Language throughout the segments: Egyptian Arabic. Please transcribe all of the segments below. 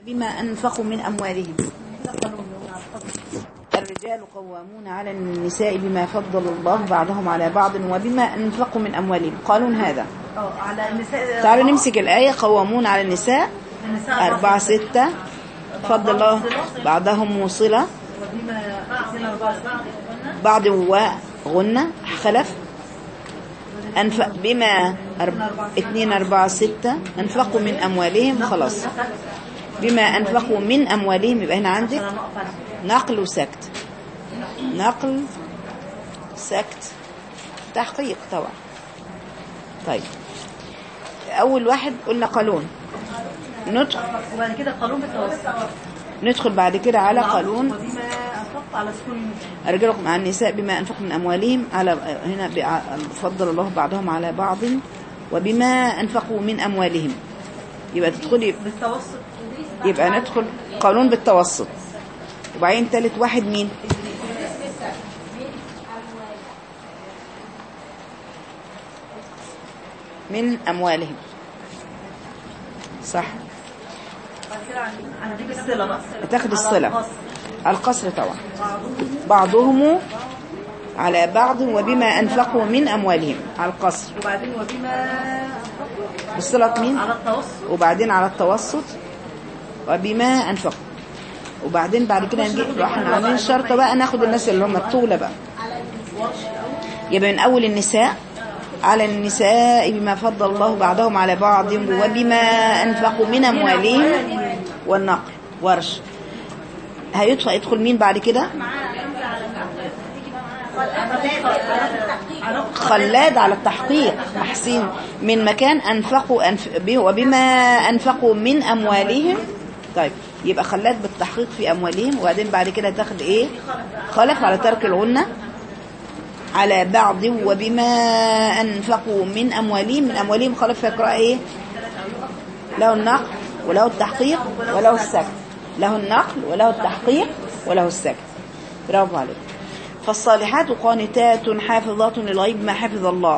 بما أنفقوا من أموالهم الرجال قوامون على النساء بما فضل الله بعضهم على بعض وبما أنفقوا من أموالهم قالون هذا اه على النساء تعالوا نمسك الآية قوامون على النساء النساء أربعة ستة فضل الله بعضهم وصلة وبما أحسن البعض بعض وغنة خلف أنفق بما أرب... اتنين أربعة ستة أنفقوا من أموالهم خلاص بما أنفقوا من أموالهم يبقى هنا عندك أنا نقف على نقل وسكت نقل سكت تحقيق طبعا طيب أول واحد قلنا قانون ندخل وبعد كده قانون بالتوسط ندخل بعد كده على قانون وبما أنفقت على سكون النساء أرجلكم مع النساء بما أنفقوا من أموالهم على هنا بع- فضل الله بعضهم على بعض وبما أنفقوا من أموالهم يبقى تدخلي بالتوسط يبقى ندخل قانون بالتوسط وبعدين تالت واحد مين من أموالهم صح بعد كده هنجيب الصلة بقى تاخد على الصلة القصر. على القصر طبعا بعضهم بعضهم على بعض وبما أنفقوا من أموالهم على القصر وبعدين وبما أنفقت بالصلة مين على التوسط وبعدين على التوسط وبما أنفقوا وبعدين بعد كده نجيب احنا عاملين شرطة بقى ناخد الناس اللي هم الطولة بقى يبقى من أول النساء على النساء بما فضل الله بعضهم على بعض وبما أنفقوا من أموالهم والنقل ورش هيدخل يدخل مين بعد كده خلاد على التحقيق أحسين من مكان أنفقوا أنف... به- وبما أنفقوا من أموالهم طيب يبقى خلاد بالتحقيق في أموالهم وبعدين بعد كده تاخد إيه خلف على ترك الغنة على بعض وبما أنفقوا من أموالهم من أموالهم خلف يقرأ إيه له النقل وله التحقيق وله السكت له النقل وله التحقيق وله السكت برافو عليك فالصالحات قانتات حافظات للغيب ما حفظ الله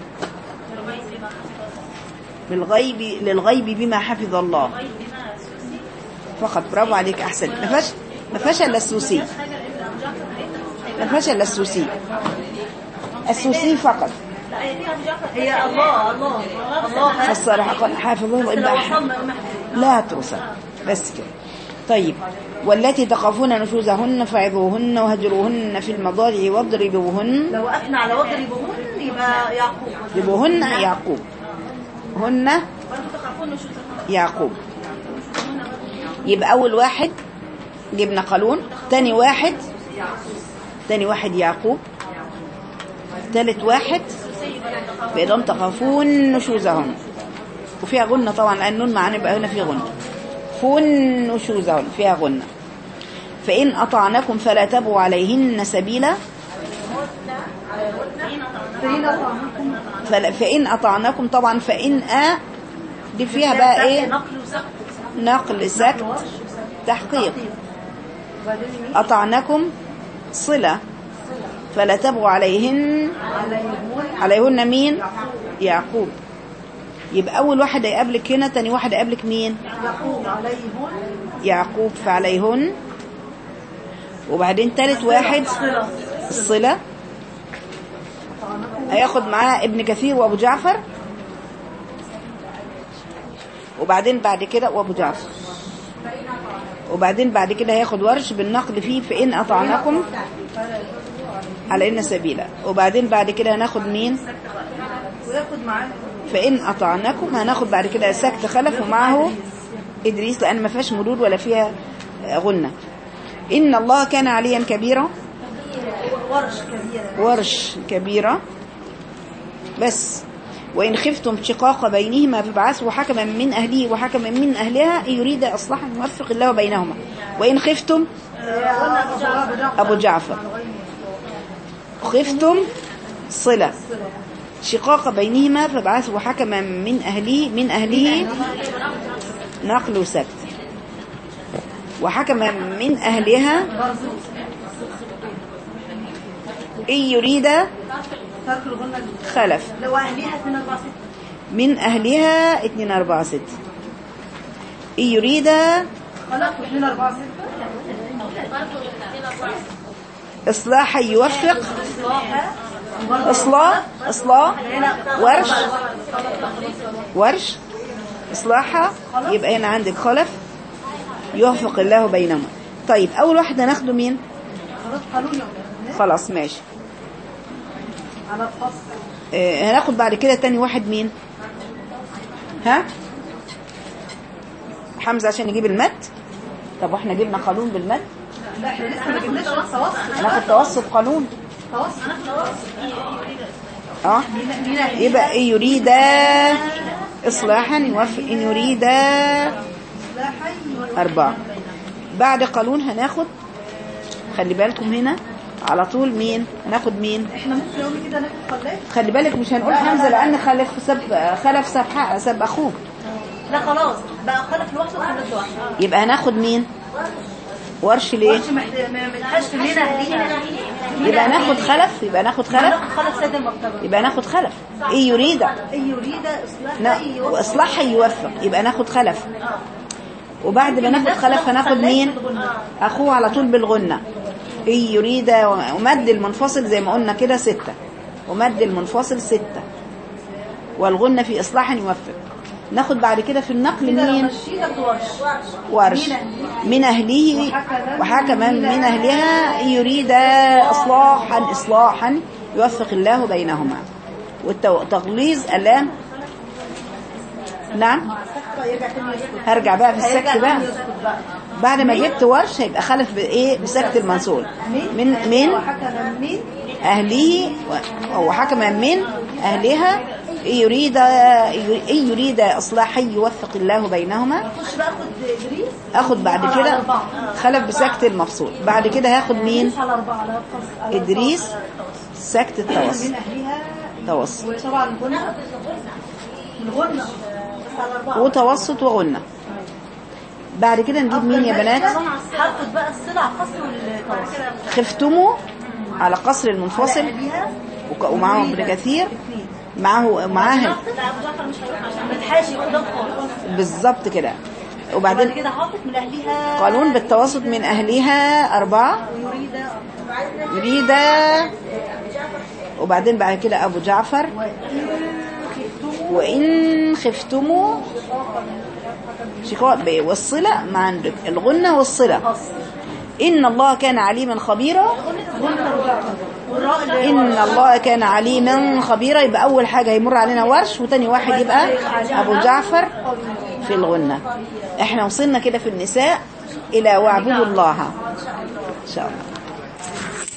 بالغيب للغيب بما حفظ الله فقط برافو عليك احسن ما فيهاش ما فيهاش الا السوسي ما فيهاش الا السوسي السوسي فقط هي الله الله الله فالصالحات حافظون بس وإن لو بقى وصلنا قلنا لا توصل بس كده طيب والتي تخافون نشوزهن فعظوهن وهجروهن في المضاجع واضربوهن لو وقفنا على واضربوهن يبقى يعقوب اضربوهن يعقوب هن يعقوب يبقى أول واحد جبنا قالون تاني واحد تاني واحد يعقوب تالت واحد بإضام تخافون نشوزهن وفيها غنة طبعا لأن النون معانا يبقى هنا في غنة فون نشوزهن فيها غنة فإن أطعنكم فلا تبغوا عليهن سبيلا فلا- فإن أطعنكم طبعا فإن أ دي فيها بقى إيه نقل وسقط نقل سكت تحقيق وبعدين مين أطعنكم صلة فلا تبغوا عليهن عليهم عليهن مين يعقوب يبقى أول واحد هيقابلك هنا تاني واحد هيقابلك مين يعقوب عليهم يعقوب فعليهن وبعدين تالت واحد صلة الصلة هياخد معاه ابن كثير وابو جعفر وبعدين بعد كده وابو جعفر وبعدين بعد كده هياخد ورش بالنقل فيه فإن أطعناكم على إن سبيلا وبعدين بعد كده هناخد مين وياخد معاه فإن أطعناكم هناخد بعد كده سكت خلف ومعه إدريس لأن ما فيهاش مدود ولا فيها غنة إن الله كان عليا كبيرا ورش كبيرة ورش كبيرة بس وإن خفتم شقاق بينهما فابعثوا حكما من أهله وحكما من أهلها إن يريد إصلاحا يوفق الله بينهما وإن خفتم أبو جعفر خفتم صلة شقاق بينهما فابعثوا حكما من أهله من أهله نقل وسكت وحكما من أهلها إن يريد ترك الغنة خلف لو أهليها من أربعة ستة من أهلها 2 4 6 إن يريد خلق واثنين أربعة ستة إصلاحا يوفق إصلاح إصلاح ورش ورش إصلاحا يبقى هنا عندك خلف يوفق الله بينهما طيب أول واحدة ناخده مين خلاص قانون يا ولاد. خلاص ماشي على الفصل آه، هناخد بعد كده تاني واحد مين ها حمزة عشان يجيب المد طب واحنا جبنا قانون بالمد لا احنا لسه ما جبناش التوسط هناخد توسط قانون توسط اه مين مين يبقى إن يريد إصلاحا يوفق إن يريد إصلاحي أربعة بعد قانون هناخد خلي بالكم هنا على طول مين هناخد مين احنا ممكن يوم كده ناخد خلاف خلي بالك مش هنقول حمزة لأن خلف سب خلف سب حق- سب أخوه لا خلاص بقى خلف لوحده وخلف لوحده يبقى هناخد مين ورش ليه مش محتاج ما ملهاش لينا لينا يبقى ناخد خلف يبقى ناخد خلف ناخد خلف سيد المرتبة يبقى ناخد خلف ايه يريد إن يريد إصلاح نا- أي واصلاحها يوفق يبقى ناخد خلف وبعد ما ناخد خلف هناخد مين اخوه على طول بالغنة ايه يريد ومد المنفصل زي ما قلنا كده ستة ومد المنفصل ستة والغنة في اصلاح يوفق ناخد بعد كده في النقل مين مشيتك ورش ورش من أهله وحكما من أهلها يريد إصلاحا إصلاحا يوفق الله بينهما والتغليظ اللام نعم يرجع تاني يسكت هرجع بقى في السكت هيرجع بقى تاني يسكت بقى بعد ما جبت ورش هيبقى خلف بإيه بسكت المنصول من من وحكم مين أهله وحكما من أهلها إن يريد إن يريد إصلاحا يوفق الله بينهما خش بقى خد ادريس اخد بعد كده خلف بسكت المفصول بعد كده هاخد مين على أربعة على القص على ادريس سكت التوسط من أهلها توسط وطبعا الغنى الغنى بس على أربعة وتوسط وغنة بعد كده نجيب مين يا بنات هاخد بقى الصلع قصر والتوسط خفتموا على قصر المنفصل أهلها وك- ومعه ابن كثير اثنين معه معاه لا أبو جعفر مش هيروح عشان ما تحاشي قدام خالص بالظبط كده وبعد وبعدين كده حاطط من أهلها قانون بالتوسط من أهلها أربعة ويريد يريد وبعدين بعد كده أبو جعفر وإن خفتموا شقاق بيه والصلة مع عندك الغنة والصلة إن الله كان عليما خبيرا والراء اللي إن الله كان عليما خبيرا يبقى أول حاجة يمر علينا ورش وتاني واحد يبقى أبو جعفر في الغنة احنا وصلنا كده في النساء إلى واعبدوا الله إن شاء الله